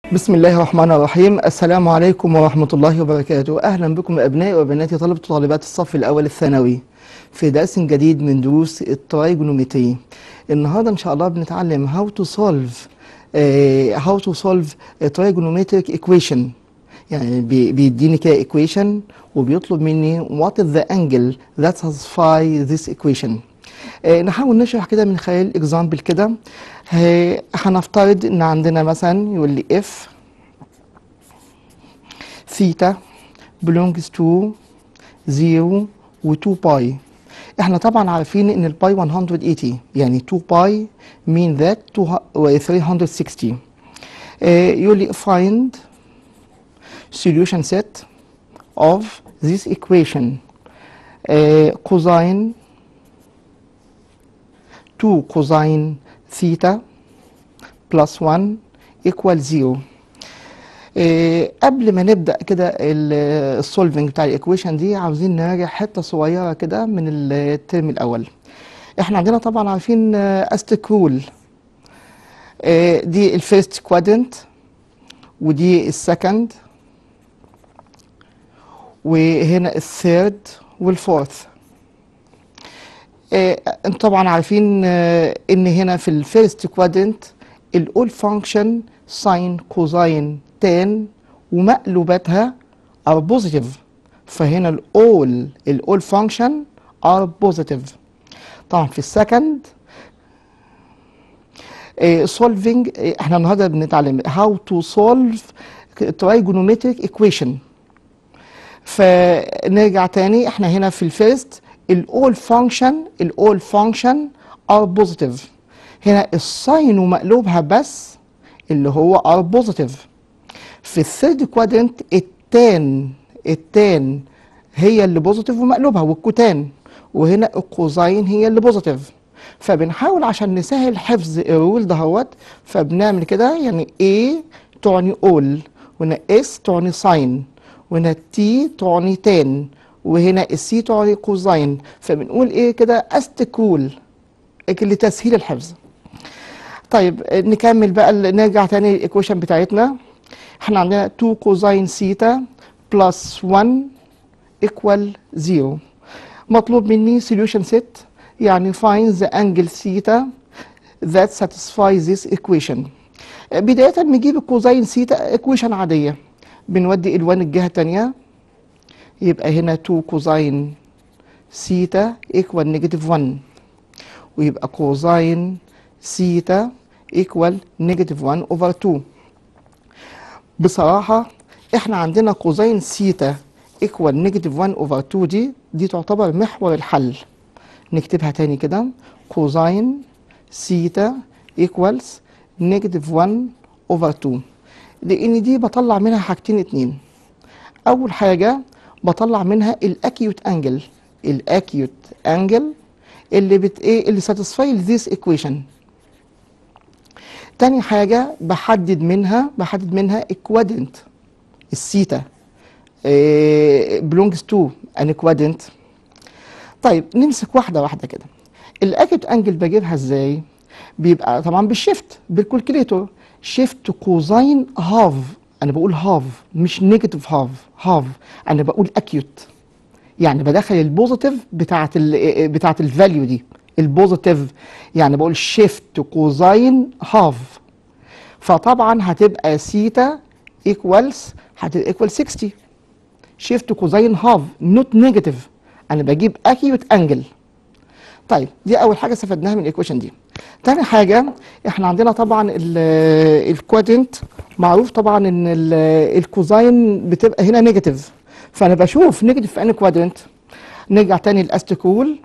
بسم الله الرحمن الرحيم السلام عليكم ورحمة الله وبركاته أهلا بكم أبنائي وبناتي طلبة وطالبات الصف الأول الثانوي في درس جديد من دروس الترايجونومتري النهاردة إن شاء الله بنتعلم how to solve uh, how to solve a trigonometric equation يعني بي- بيديني كده equation وبيطلب مني what is the angle that satisfy this equation آه، نحاول نشرح كده من خلال اكزامبل كده آه، هنفترض ان عندنا مثلا يقول لي if theta belongs to 0 و 2 باي احنا طبعا عارفين ان الباي 180 يعني 2 باي mean that 2 360 آه، يقول لي find solution set of this equation آه، cosine 2 cosine theta plus 1 equal 0 إيه قبل ما نبدا كده السولفنج بتاع الايكويشن دي عاوزين نراجع حته صغيره كده من الترم الاول احنا عندنا طبعا عارفين استيك رول دي الفيرست كوادرنت ودي السكند وهنا الثيرد والفورث آه، انتم طبعا عارفين آه، ان هنا في الفيرست كوادرنت الاول فانكشن ساين كوزاين تان ومقلوباتها ار بوزيتيف فهنا الاول الاول فانكشن ار بوزيتيف طبعا في السكند سولفينج احنا النهارده بنتعلم هاو تو سولف trigonometric equation فنرجع تاني احنا هنا في الفيرست الاول فانكشن الاول فانكشن ار بوزيتيف هنا الساين ومقلوبها بس اللي هو ار بوزيتيف في الثيرد كوادرنت التان التان هي اللي بوزيتيف ومقلوبها والكوتان وهنا الكوزاين هي اللي بوزيتيف فبنحاول عشان نسهل حفظ الرول دهوت فبنعمل كده يعني A تعني all وهنا S تعني ساين وهنا T تعني تان وهنا السي تعني كوزاين فبنقول ايه كده استكول لتسهيل الحفظ طيب نكمل بقى ال- نرجع تاني الايكويشن بتاعتنا احنا عندنا 2 كوزاين سيتا بلس 1 ايكوال 0 مطلوب مني solution set يعني find the angle theta that satisfies this equation بداية نجيب الكوزاين سيتا equation عادية بنودي ال1 الجهة التانية يبقى هنا 2 كوزاين سيتا ايكوال نيجاتيف 1 ويبقى كوزاين سيتا ايكوال نيجاتيف 1 اوفر 2 بصراحة احنا عندنا كوزاين سيتا ايكوال نيجاتيف 1 اوفر 2 دي دي تعتبر محور الحل نكتبها تاني كده كوزاين سيتا ايكوالز نيجاتيف 1 اوفر 2 لان دي بطلع منها حاجتين اتنين اول حاجه بطلع منها الاكيوت انجل الاكيوت انجل اللي بت ايه اللي ساتيسفاي ذيس ايكويشن تاني حاجه بحدد منها بحدد منها الكوادرنت السيتا belongs to an quadrant طيب نمسك واحده واحده كده الاكيوت انجل بجيبها ازاي بيبقى طبعا بالشيفت بالكالكوليتور شيفت كوزاين هاف انا بقول هاف مش نيجاتيف هاف هاف انا بقول اكيوت يعني بدخل البوزيتيف بتاعت ال بتاعت الفاليو دي البوزيتيف يعني بقول شيفت كوزاين هاف فطبعا هتبقى سيتا ايكوالز هتبقى ايكوال 60 شيفت كوزاين هاف نوت نيجاتيف انا بجيب اكيوت انجل طيب دي اول حاجه استفدناها من الايكويشن دي تاني حاجه احنا عندنا طبعا الكوادرنت معروف طبعا ان ال- الكوزاين بتبقى هنا نيجاتيف فانا بشوف نيجاتيف في انهي كوادرنت نرجع تاني الاستيكول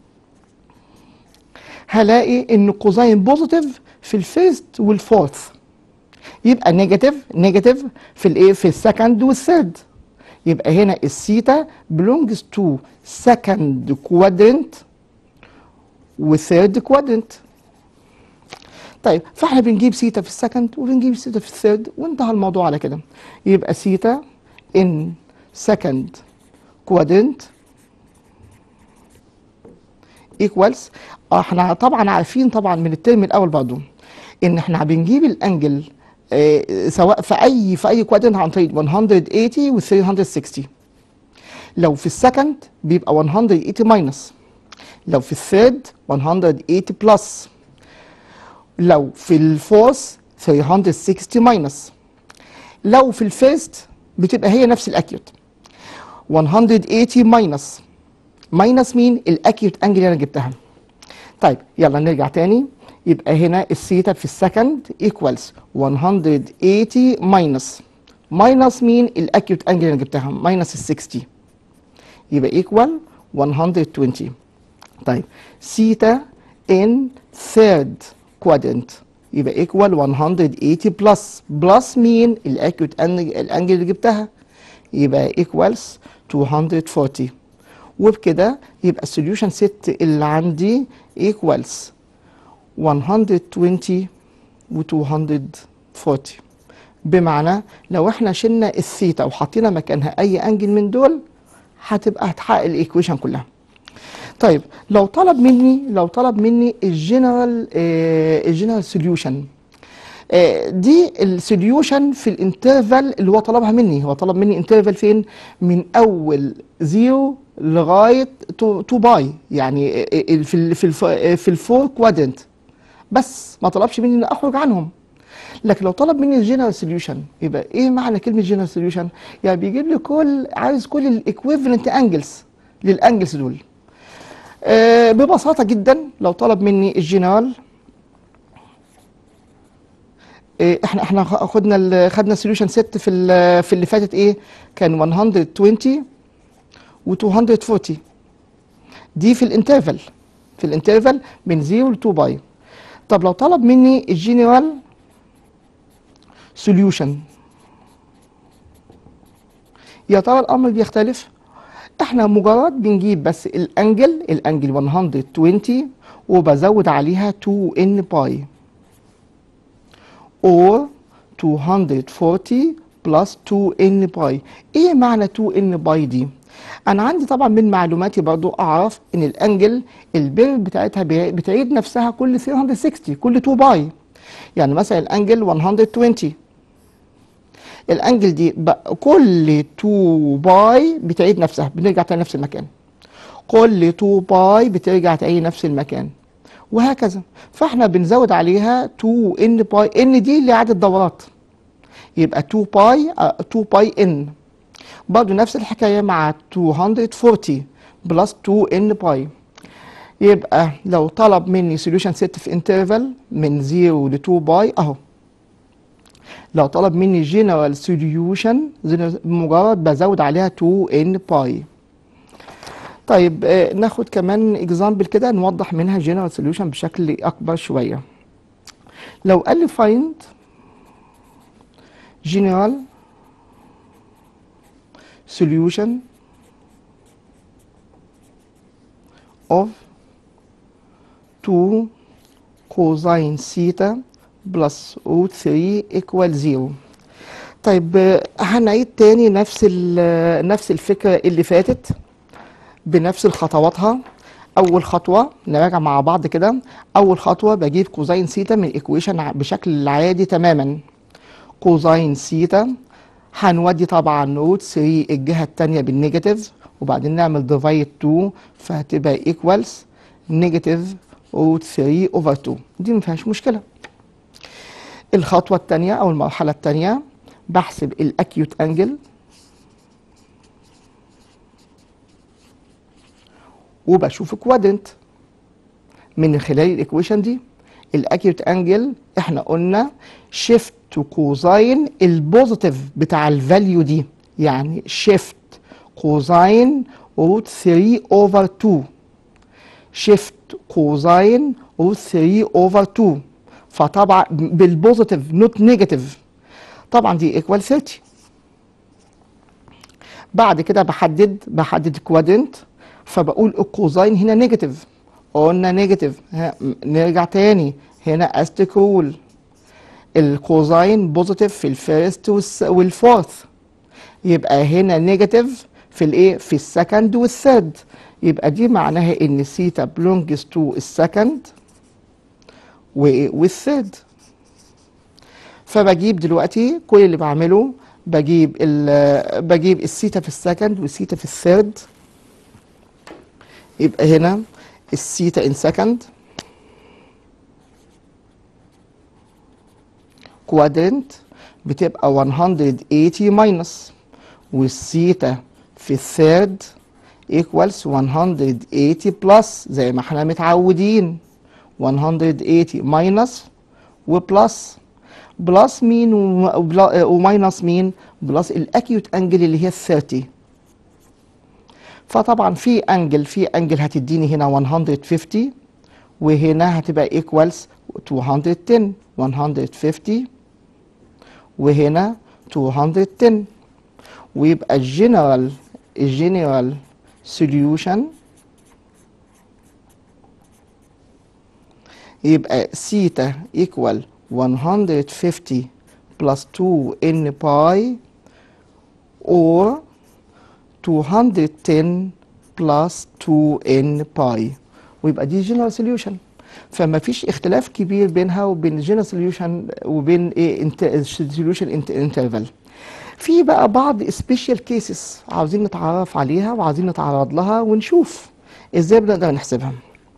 هلاقي ان كوزاين بوزيتيف في الفيرست والفورث يبقى نيجاتيف نيجاتيف في الايه في السكند والثيرد يبقى هنا السيتا belongs to second quadrant وثيرد كوادرنت طيب فاحنا بنجيب سيتا في السكند وبنجيب سيتا في الثيرد وانتهى الموضوع على كده يبقى سيتا ان سكند كوادرنت ايكوالز احنا طبعا عارفين طبعا من الترم الاول برضه ان احنا بنجيب الانجل آه، سواء في اي في اي كوادرنت عن طريق 180 و 360 لو في السكند بيبقى 180 ماينس لو في الثيرد 180 بلس لو في الفورث 360 ماينس لو في الفيرست بتبقى هي نفس الاكيوت 180 ماينس ماينس مين الاكيوت انجل اللي انا جبتها طيب يلا نرجع تاني يبقى هنا الثيتا في السكند ايكوالز 180 ماينس ماينس مين الاكيوت انجل اللي انا جبتها ماينس ال 60 يبقى ايكوال 120 طيب ثيتا ان ثيرد كوادرنت يبقى ايكوال 180 بلس بلس مين الاكيوت الانجل اللي جبتها يبقى ايكوالز 240 وبكده يبقى السوليوشن ست اللي عندي ايكوالز 120 و 240 بمعنى لو احنا شلنا الثيتا وحطينا مكانها اي انجل من دول هتبقى هتحقق الايكويشن كلها طيب لو طلب مني لو طلب مني الجنرال آه الجنرال سوليوشن آه دي السوليوشن في الانترفال اللي هو طلبها مني هو طلب مني انترفال فين من اول زيرو لغايه 2 باي يعني آه، في ال في ال في الفور كوادرنت بس ما طلبش مني ان اخرج عنهم لكن لو طلب مني الجنرال سوليوشن يبقى ايه معنى كلمه جنرال سوليوشن يعني بيجيب لي كل عايز كل الايكويفالنت انجلز للانجلز دول آه ببساطه جدا لو طلب مني الجنرال آه احنا احنا خدنا ال- خدنا السوليوشن ست في ال- في اللي فاتت ايه كان 120 و 240 دي في الانترفال في الانترفال من 0 ل 2 باي طب لو طلب مني الجنرال سوليوشن يا ترى الامر بيختلف احنا مجرد بنجيب بس الانجل الانجل 120 وبزود عليها 2 ان باي or 240 plus 2 ان باي ايه معنى 2 ان باي دي انا عندي طبعا من معلوماتي برضو اعرف ان الانجل البير بتاعتها بي- بتعيد نفسها كل 360 كل 2 باي يعني مثلا الانجل 120 الانجل دي بقى كل 2 باي بتعيد نفسها بنرجع تاني نفس المكان كل 2 باي بترجع تعيد نفس المكان وهكذا فاحنا بنزود عليها 2 ان باي ان دي اللي عدد دورات يبقى 2 باي آه، 2 باي ان برضه نفس الحكايه مع 240 بلس 2 ان باي يبقى لو طلب مني سوليوشن ست في انترفال من 0 ل 2 باي اهو لو طلب مني جنرال سوليوشن مجرد بزود عليها 2 ان باي طيب آه، ناخد كمان اكزامبل كده نوضح منها جنرال سوليوشن بشكل اكبر شويه لو قال لي فايند general solution of 2 cosine theta plus root 3 equal 0 طيب آه، هنعيد تاني نفس ال- نفس الفكرة اللي فاتت بنفس الخطواتها اول خطوه نراجع مع بعض كده اول خطوه بجيب كوزين سيتا من الايكويشن بشكل عادي تماما كوزين سيتا هنودي طبعا روت 3 الجهه الثانيه بالنيجاتيف وبعدين نعمل ديفايد 2 فهتبقى ايكوالز نيجاتيف روت 3 اوفر 2 دي ما فيهاش مشكله الخطوه الثانيه او المرحله الثانيه بحسب الاكيوت انجل وبشوف كوادرنت من خلال الايكويشن دي الاكيوت انجل احنا قلنا شيفت تو كوزاين البوزيتيف بتاع الفاليو دي يعني شيفت كوزاين روت 3 اوفر 2 شيفت كوزاين روت 3 اوفر 2 فطبعا بالبوزيتيف نوت نيجاتيف طبعا دي ايكوال 30 بعد كده بحدد بحدد كوادرنت فبقول الكوزاين هنا نيجاتيف قلنا نيجاتيف ها، م- نرجع تاني هنا استيك رول الكوزاين بوزيتيف في الفيرست والس- والفورث يبقى هنا نيجاتيف في الايه في السكند والثيرد يبقى دي معناها ان الثيتا بلونجز تو السكند والثيرد فبجيب دلوقتي كل اللي بعمله بجيب ال بجيب الثيتا في السكند والثيتا في الثيرد يبقى هنا الثيتا ان سكند كوادرنت بتبقى 180 ماينس والثيتا في الثيرد equals 180 بلس زي ما احنا متعودين 180 ماينس وبلس بلس مين وماينس مين بلس الاكيوت انجل اللي هي 30 فطبعا في انجل في انجل هتديني هنا 150 وهنا هتبقى ايكوالز 210 150 وهنا 210 ويبقى الجنرال الجنرال سوليوشن يبقى سيتا ايكوال 150 plus 2 n pi or 210 plus 2 n pi ويبقى دي جنرال سوليوشن فما فيش اختلاف كبير بينها وبين الجنرال سوليوشن وبين ايه سوليوشن انترفال في بقى بعض سبيشال كيسز عاوزين نتعرف عليها وعاوزين نتعرض لها ونشوف ازاي بنقدر نحسبها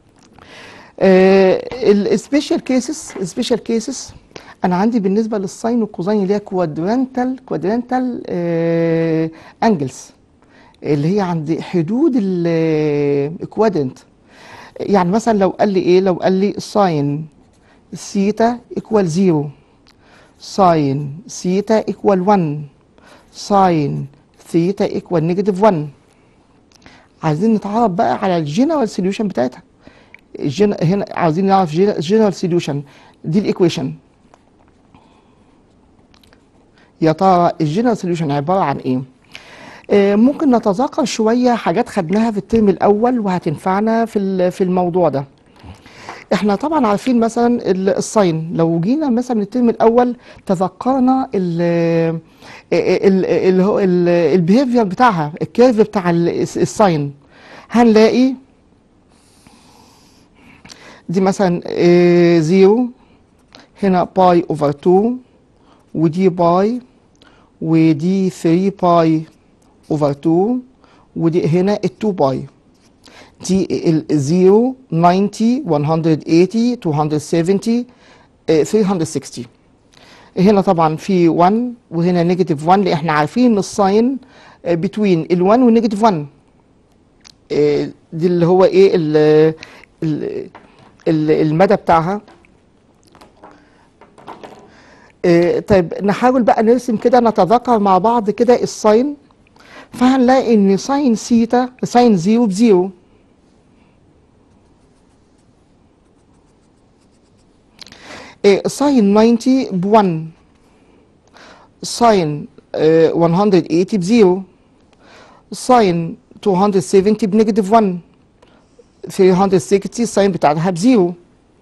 السبيشال كيسز السبيشال كيسز انا عندي بالنسبه للساين والكوزاين اللي هي كوادرانتال كوادرانتال انجلز اللي هي عند حدود الكوادرنت يعني مثلا لو قال لي ايه لو قال لي ساين سيتا ايكوال زيرو ساين سيتا ايكوال 1 ساين ثيتا ايكوال نيجاتيف 1 عايزين نتعرف بقى على الجنرال سوليوشن بتاعتها الجن... هنا عايزين نعرف جنرال سوليوشن دي الايكويشن يا ترى الجنرال سوليوشن عباره عن ايه آه ممكن نتذكر شويه حاجات خدناها في الترم الاول وهتنفعنا في في الموضوع ده احنا طبعا عارفين مثلا الساين لو جينا مثلا الترم الاول تذكرنا ال اللي هو البيهيفير بتاعها الكيرف بتاع الساين هنلاقي دي مثلا زيرو هنا باي اوفر 2 ودي باي ودي 3 باي اوفر 2 ودي هنا ال 2 باي دي ال 0 90 180 270 360 هنا طبعا في 1 وهنا نيجاتيف 1 لان احنا عارفين الساين بتوين ال 1 والنيجاتيف 1 دي اللي هو ايه ال ال المدى بتاعها إيه طيب نحاول بقى نرسم كده نتذكر مع بعض كده الساين فهنلاقي ان ساين سيتا ساين زيرو بزيرو إيه ساين 90 ب 1 ساين إيه 180 بزيرو ساين 270 بنيجاتيف 1 360 الساين بتاعتها بزيرو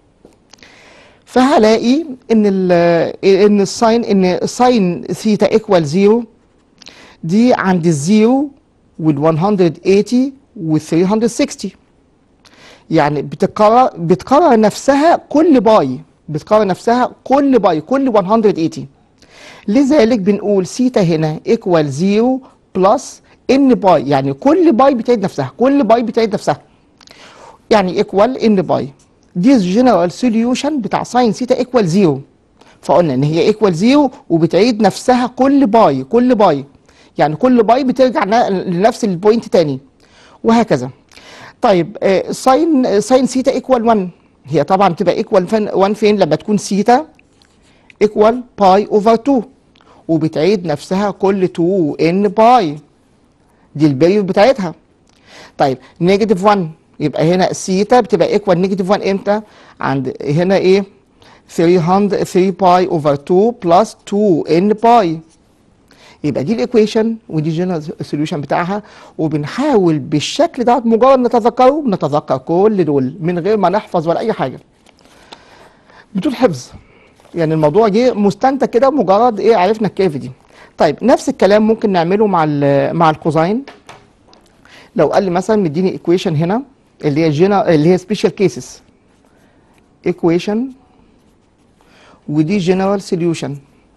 فهلاقي ان ال ان الساين ان ساين ثيتا ايكوال زيرو دي عند الزيرو وال 180 وال 360 يعني بتكرر بتكرر نفسها كل باي بتكرر نفسها كل باي كل 180 لذلك بنقول سيتا هنا ايكوال زيرو بلس ان باي يعني كل باي بتعيد نفسها كل باي بتعيد نفسها يعني ايكوال ان باي دي الجنرال سوليوشن بتاع ساين سيتا ايكوال زيرو فقلنا ان هي ايكوال زيرو وبتعيد نفسها كل باي كل باي يعني كل باي بترجع لنفس البوينت تاني وهكذا طيب آه ساين ساين سيتا ايكوال 1 هي طبعا بتبقى ايكوال 1 فين لما تكون سيتا ايكوال باي اوفر 2 وبتعيد نفسها كل 2 ان باي دي البيريود بتاعتها طيب نيجاتيف 1 يبقى هنا سيتا بتبقى ايكوال نيجاتيف 1 امتى عند هنا ايه 300 3 باي اوفر 2 بلس 2 ان باي يبقى دي الايكويشن ودي الجنرال سوليوشن بتاعها وبنحاول بالشكل ده مجرد نتذكره بنتذكر كل دول من غير ما نحفظ ولا اي حاجه بدون حفظ يعني الموضوع جه مستنتج كده مجرد ايه عرفنا الكيف دي طيب نفس الكلام ممكن نعمله مع مع الكوزاين لو قال لي مثلا مديني ايكويشن هنا اللي هي جينا اللي هي سبيشال كيسز ايكويشن ودي جنرال سوليوشن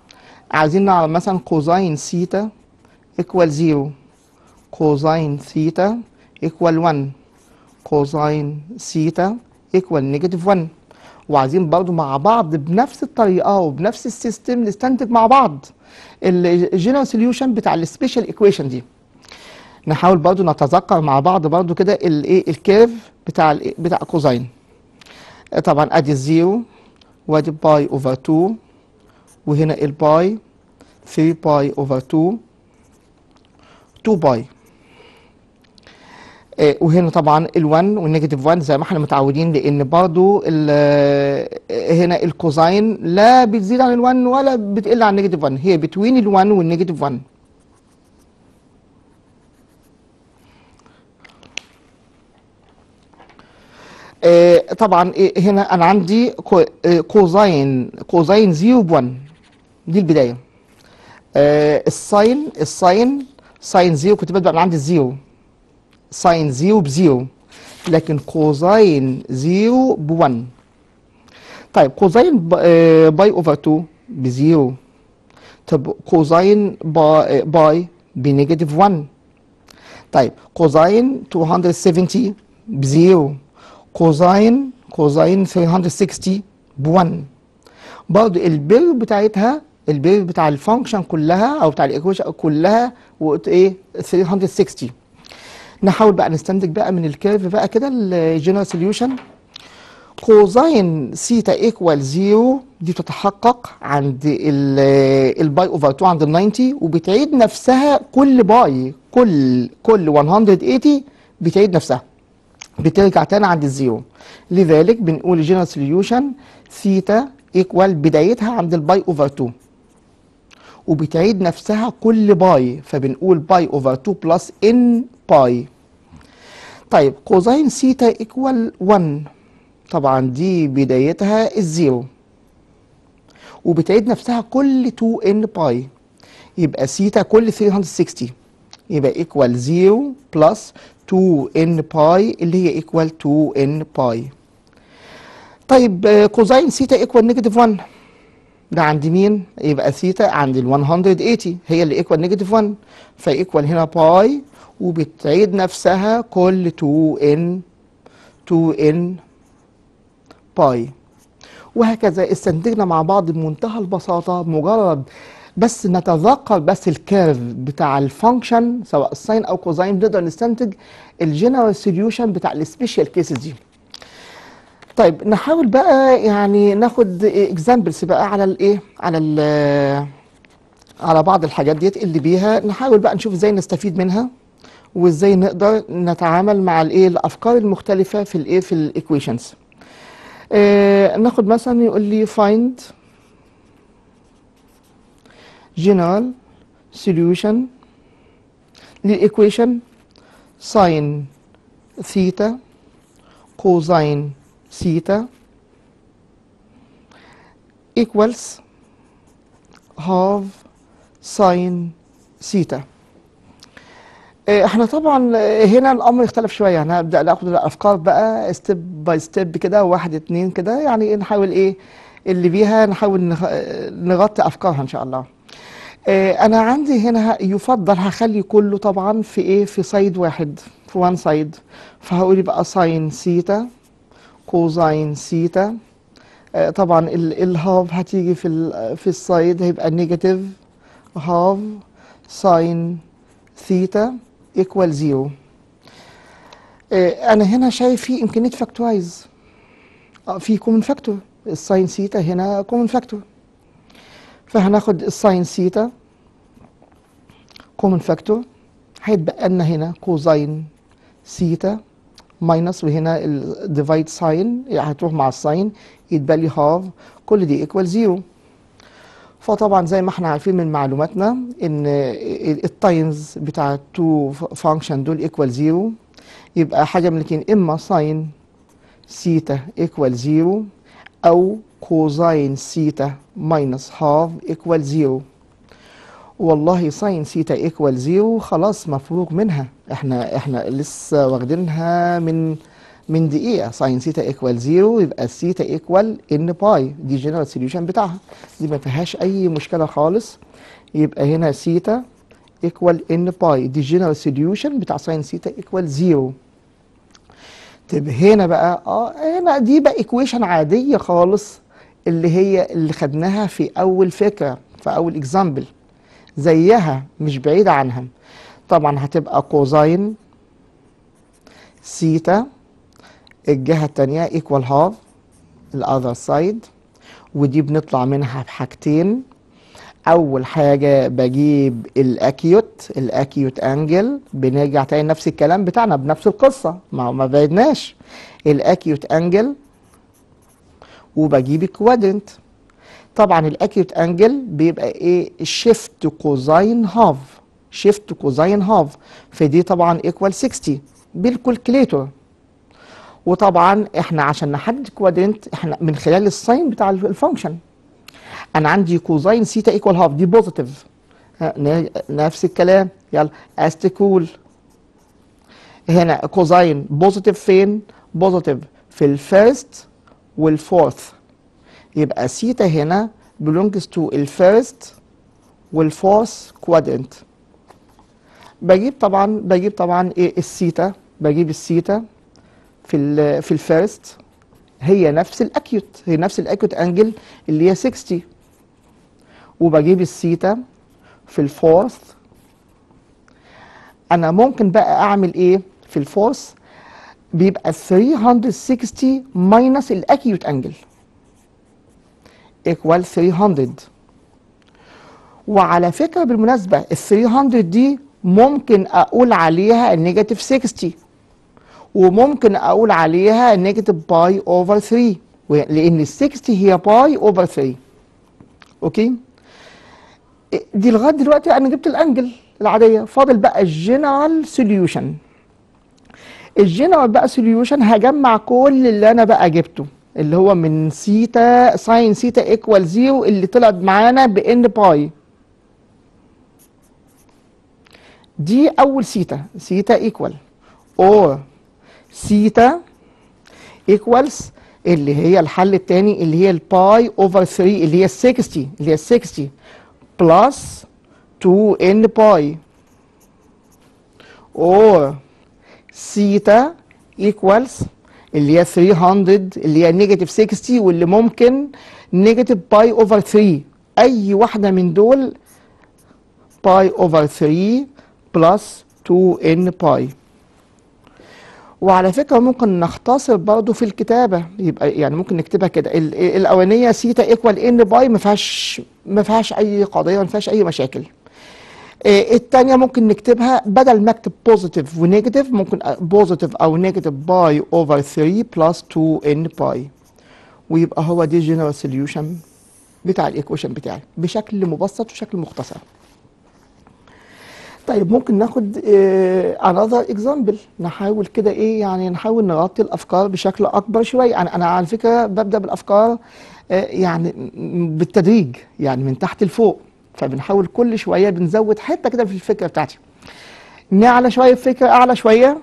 عايزين نعرف مثلا كوزين سيتا ايكوال 0 كوزين ثيتا ايكوال 1 كوزين سيتا ايكوال نيجاتيف 1 وعايزين برضو مع بعض بنفس الطريقه وبنفس السيستم نستنتج مع بعض الجنرال سوليوشن بتاع السبيشال ايكويشن دي نحاول برضو نتذكر مع بعض برضو كده الايه الكيرف بتاع ال بتاع كوزين طبعا ادي الزيرو وادي باي اوفر 2 وهنا الباي 3 باي اوفر 2 2 باي آه، وهنا طبعا ال1 والنيجاتيف 1 زي ما احنا متعودين لان برضو ال- آه، هنا الكوزاين لا بتزيد عن ال1 ولا بتقل عن النيجاتيف 1 هي بتوين ال1 والنيجاتيف 1 آه، طبعا إيه هنا انا عندي كو- آه، كوزاين كوزاين 0 ب 1 دي البدايه آه، الساين الساين ساين 0 كنت ببدا من عند الزيرو ساين 0 بزيرو لكن كوزاين 0 ب 1 طيب كوزاين ب- آه، باي اوفر 2 بزيرو طب كوزاين با- آه، باي بنيجاتيف 1 طيب كوزاين 270 بزيرو كوزاين كوزاين 360 ب 1 برضه البير بتاعتها البير بتاع الفانكشن كلها او بتاع الايكويشن كلها وقت ايه 360 نحاول بقى نستنتج بقى من الكيرف بقى كده الجنرال سوليوشن كوزاين سيتا ايكوال 0 دي بتتحقق عند ال- الباي اوفر 2 عند ال 90 وبتعيد نفسها كل باي كل كل 180 بتعيد نفسها بترجع تاني عند الزيرو لذلك بنقول الجنرال سوليوشن ثيتا ايكوال بدايتها عند الباي اوفر 2 وبتعيد نفسها كل باي فبنقول باي اوفر 2 بلس ان باي طيب كوزين سيتا ايكوال 1 طبعا دي بدايتها الزيرو وبتعيد نفسها كل 2 ان باي يبقى سيتا كل 360 يبقى ايكوال 0 بلس 2 ان باي اللي هي ايكوال 2 ان باي طيب آه، كوزين سيتا ايكوال نيجاتيف 1 ده عند مين؟ يبقى ثيتا عند ال 180 هي اللي ايكوال نيجاتيف 1 فايكوال هنا باي وبتعيد نفسها كل 2 ان 2 ان باي وهكذا استنتجنا مع بعض بمنتهى البساطة مجرد بس نتذكر بس الكيرف بتاع الفانكشن سواء الساين او كوزاين بنقدر نستنتج الجنرال سوليوشن بتاع السبيشال كيسز دي طيب نحاول بقى يعني ناخد اكزامبلز بقى على الايه على ال على بعض الحاجات ديت اللي بيها نحاول بقى نشوف ازاي نستفيد منها وازاي نقدر نتعامل مع الايه الافكار المختلفه في الايه في الايكويشنز آه ناخد مثلا يقول لي find general solution للايكويشن sin ثيتا كوزين ثيتا equals half sin ثيتا آه، احنا طبعا آه، هنا الامر اختلف شويه يعني هبدا ناخد الافكار بقى ستيب باي ستيب كده واحد اتنين كده يعني إيه نحاول ايه اللي بيها نحاول نغ- آه، نغطي افكارها ان شاء الله آه، انا عندي هنا يفضل هخلي كله طبعا في ايه في سايد واحد في وان سايد فهقول يبقى ساين سيتا كوزين سيتا آه، طبعا ال- الهاف هتيجي في ال- في السايد هيبقى نيجاتيف هاف ساين ثيتا ايكوال زيرو انا هنا شايف في امكانيه فاكتورايز في كومن فاكتور الساين ثيتا هنا كومن فاكتور فهناخد الساين ثيتا كومن فاكتور هيتبقى لنا هنا كوزين ثيتا ماينس وهنا الديفايد ساين هتروح مع الساين يتبقى لي هاف كل دي ايكوال زيرو فطبعا زي ما احنا عارفين من معلوماتنا ان التايمز بتاع التو فانكشن دول ايكوال زيرو يبقى حاجه من الاثنين اما ساين سيتا ايكوال زيرو او كوزين سيتا ماينس هاف ايكوال زيرو والله ساين سيتا ايكوال زيرو خلاص مفروغ منها احنا احنا لسه واخدينها من من دقيقة ساين سيتا ايكوال زيرو يبقى السيتا ايكوال ان باي دي جنرال سوليوشن بتاعها دي ما فيهاش أي مشكلة خالص يبقى هنا سيتا ايكوال ان باي دي جنرال سوليوشن بتاع ساين سيتا ايكوال زيرو طب هنا بقى اه هنا دي بقى ايكويشن عادية خالص اللي هي اللي خدناها في أول فكرة في أول اكزامبل زيها مش بعيدة عنها طبعا هتبقى كوزاين سيتا الجهة التانية equal half الأذر سايد ودي بنطلع منها بحاجتين أول حاجة بجيب الأكيوت الأكيوت أنجل بنرجع تاني نفس الكلام بتاعنا بنفس القصة ما ما بعدناش الأكيوت أنجل وبجيب الكوادرنت طبعا الأكيوت أنجل بيبقى إيه شيفت كوزاين هاف شيفت كوزاين هاف فدي طبعا ايكوال 60 بالكالكوليتور وطبعا احنا عشان نحدد كوادرنت احنا من خلال الساين بتاع الفانكشن انا عندي كوزاين سيتا ايكوال هاف دي بوزيتيف نفس الكلام يلا استيكول هنا كوزاين بوزيتيف فين بوزيتيف في الفيرست والفورث يبقى سيتا هنا belongs to الفيرست والفورث كوادرنت بجيب طبعا بجيب طبعا ايه السيتا بجيب السيتا في ال في الفيرست هي نفس الاكيوت هي نفس الاكيوت انجل اللي هي 60 وبجيب السيتا في الفورث انا ممكن بقى اعمل ايه في الفورث بيبقى 360 ماينس الاكيوت انجل ايكوال 300 وعلى فكره بالمناسبه ال 300 دي ممكن اقول عليها النيجاتيف 60 وممكن اقول عليها النيجاتيف باي اوفر 3 لان ال 60 هي باي اوفر 3 اوكي دي لغايه دلوقتي انا جبت الانجل العاديه فاضل بقى الجنرال سوليوشن الجنرال بقى سوليوشن هجمع كل اللي انا بقى جبته اللي هو من سيتا ساين سيتا ايكوال زيرو اللي طلعت معانا بان باي دي اول سيتا سيتا ايكوال اور سيتا ايكوالز اللي هي الحل الثاني اللي هي الباي اوفر 3 اللي هي ال 60 اللي هي ال 60 بلس 2 ان باي اور سيتا ايكوالز اللي هي 300 اللي هي نيجاتيف 60 واللي ممكن نيجاتيف باي اوفر 3 اي واحده من دول باي اوفر 3 بلس 2 ان باي وعلى فكره ممكن نختصر برضه في الكتابه يبقى يعني ممكن نكتبها كده ال- الاولانيه سيتا ايكوال ان باي ما فيهاش ما فيهاش اي قضيه ما فيهاش اي مشاكل آه، التانية ممكن نكتبها بدل ما اكتب بوزيتيف ونيجاتيف ممكن بوزيتيف او نيجاتيف باي اوفر 3 بلس 2 ان باي ويبقى هو دي جنرال سوليوشن بتاع الايكويشن بتاعي بشكل مبسط وشكل مختصر طيب ممكن ناخد انذر اكزامبل نحاول كده ايه يعني نحاول نغطي الافكار بشكل اكبر شويه انا انا على فكره ببدا بالافكار آه، يعني م- بالتدريج يعني من تحت لفوق فبنحاول كل شويه بنزود حته كده في الفكره بتاعتي نعلى شويه فكره اعلى شويه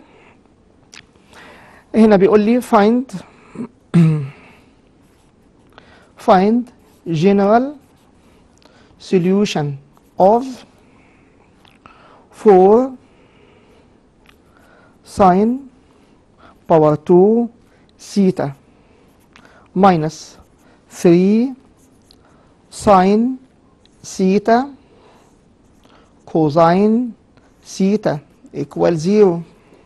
هنا بيقول لي find find general solution of 4 sine power 2 theta minus 3 sine theta cosine theta equal 0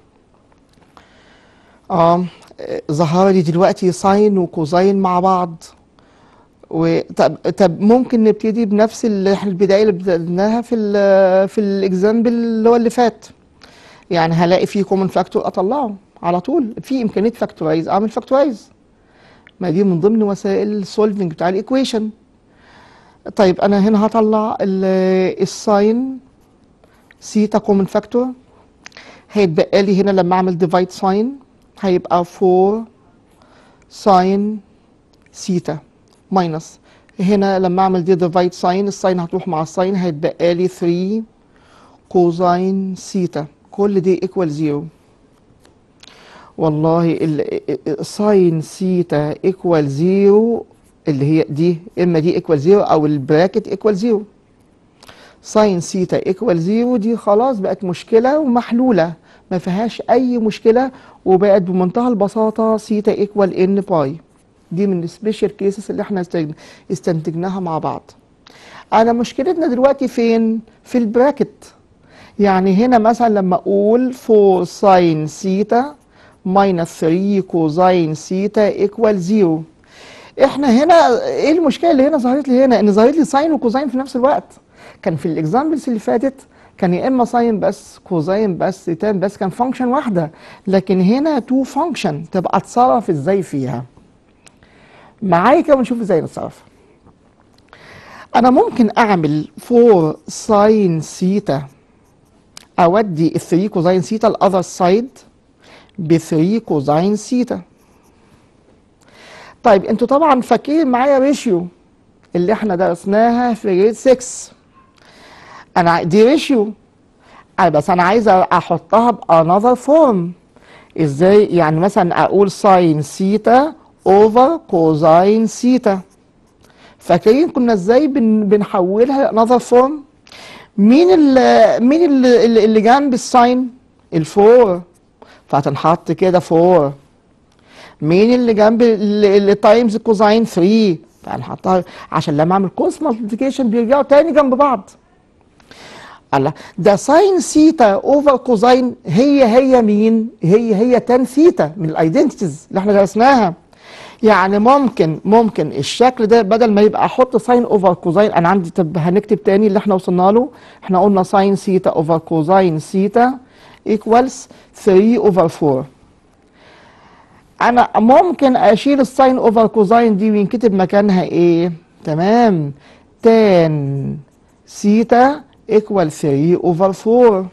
اه ظهر لي دلوقتي ساين وكوزاين مع بعض وطب طب ممكن نبتدي بنفس ال- البدايه اللي بدأناها في ال في الاكزامبل اللي هو اللي فات يعني هلاقي فيه كومن فاكتور اطلعه على طول في امكانيه فاكتورايز اعمل فاكتورايز ما دي من ضمن وسائل السولفنج بتاع الايكويشن طيب انا هنا هطلع ال- الساين سيتا كومن فاكتور هيتبقى لي هنا لما اعمل ديفايد ساين هيبقى 4 ساين سيتا ماينس هنا لما اعمل دي ديفايد ساين الساين هتروح مع الساين هيتبقى لي 3 كوزاين سيتا كل دي ايكوال زيرو والله ساين سيتا ايكوال زيرو اللي هي دي اما دي ايكوال زيرو او البراكت ايكوال زيرو ساين سيتا ايكوال زيرو دي خلاص بقت مشكله ومحلوله ما فيهاش اي مشكله وبقت بمنتهى البساطه سيتا ايكوال ان باي دي من السبيشال كيسز اللي احنا استنتج- استنتجناها مع بعض انا مشكلتنا دلوقتي فين في البراكت يعني هنا مثلا لما اقول 4 ساين سيتا ماينس 3 كوزاين سيتا ايكوال 0 احنا هنا ايه المشكله اللي هنا ظهرت لي هنا ان ظهرت لي ساين وكوزاين في نفس الوقت كان في الاكزامبلز اللي فاتت كان يا اما ساين بس كوزاين بس تان بس كان فانكشن واحده لكن هنا تو فانكشن تبقى اتصرف ازاي فيها معايا كده ونشوف ازاي نتصرف انا ممكن اعمل 4 ساين سيتا اودي ال 3 كوزاين سيتا الاذر سايد ب 3 كوزاين سيتا طيب انتوا طبعا فاكرين معايا ريشيو اللي احنا درسناها في جريد 6 انا ع- دي ريشيو انا بس انا عايز احطها بانذر فورم ازاي يعني مثلا اقول ساين سيتا اوفر كوزاين سيتا فاكرين كنا ازاي بن بنحولها لانذر فورم مين اللي مين اللي, اللي اللي جنب الساين الفور فهتنحط كده فور مين اللي جنب اللي تايمز كوزاين 3 فهنحطها عشان لما اعمل كوس مالتيبيكيشن بيرجعوا تاني جنب بعض الله ده ساين سيتا اوفر كوزاين هي هي مين هي هي تان سيتا من الايدنتيتيز اللي احنا درسناها يعني ممكن ممكن الشكل ده بدل ما يبقى احط ساين اوفر كوزاين انا عندي طب هنكتب تاني اللي احنا وصلنا له احنا قلنا ساين سيتا اوفر كوزاين سيتا ايكوالز 3 اوفر 4 انا ممكن اشيل الساين اوفر كوزاين دي وينكتب مكانها ايه تمام تان سيتا ايكوال 3 اوفر 4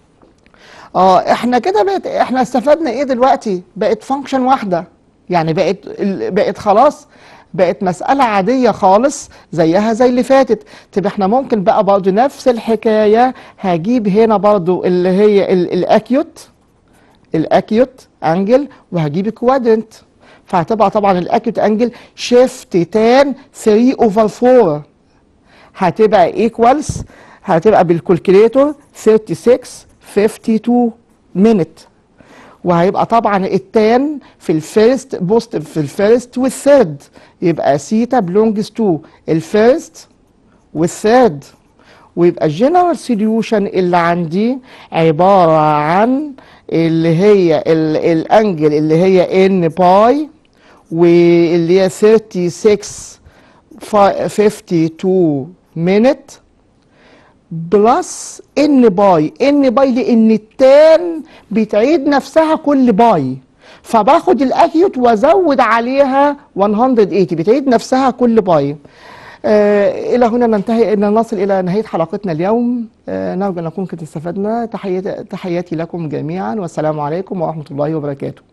اه احنا كده بقت احنا استفدنا ايه دلوقتي بقت فانكشن واحده يعني بقت ال- بقت خلاص بقت مسألة عادية خالص زيها زي اللي فاتت طب احنا ممكن بقى برضو نفس الحكاية هجيب هنا برضو اللي هي ال- الاكيوت الاكيوت انجل وهجيب الكوادرنت فهتبقى طبعا الاكيوت انجل شيفت تان 3 اوفر 4 هتبقى ايكوالز هتبقى بالكالكوليتور 36 52 مينت وهيبقى طبعا التان في الفيرست بوزيتيف في الفيرست والثيرد يبقى سيتا بلونجز تو الفيرست والثيرد ويبقى الجنرال سوليوشن اللي عندي عبارة عن اللي هي ال- الانجل اللي هي ان باي واللي هي 36 فا- 52 minute بلس ان باي ان باي لان التان بتعيد نفسها كل باي فباخد الاكيوت وازود عليها 180 بتعيد نفسها كل باي آه الى هنا ننتهي ان نصل الى نهايه حلقتنا اليوم آه نرجو ان نكون قد استفدنا تحياتي تحياتي لكم جميعا والسلام عليكم ورحمه الله وبركاته